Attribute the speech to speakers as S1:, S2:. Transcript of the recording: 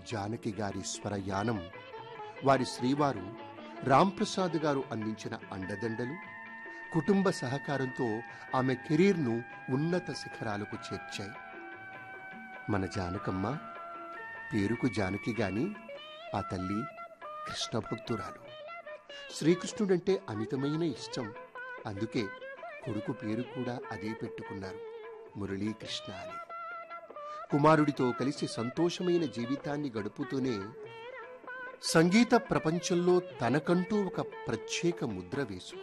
S1: జానకి గారి స్వరయానం వారి శ్రీవారు రాంప్రసాద్ గారు అందించిన అండదండలు కుటుంబ సహకారంతో ఆమె కెరీర్ను ఉన్నత శిఖరాలకు చేర్చాయి మన జానకమ్మ పేరుకు జానకి గాని ఆ తల్లి కృష్ణ భక్తురాలు శ్రీకృష్ణుడంటే అమితమైన ఇష్టం అందుకే కొడుకు పేరు కూడా అదే పెట్టుకున్నారు మురళీకృష్ణ అని కుమారుడితో కలిసి సంతోషమైన జీవితాన్ని గడుపుతూనే సంగీత ప్రపంచంలో తనకంటూ ఒక ప్రత్యేక ముద్ర వేసుకుంది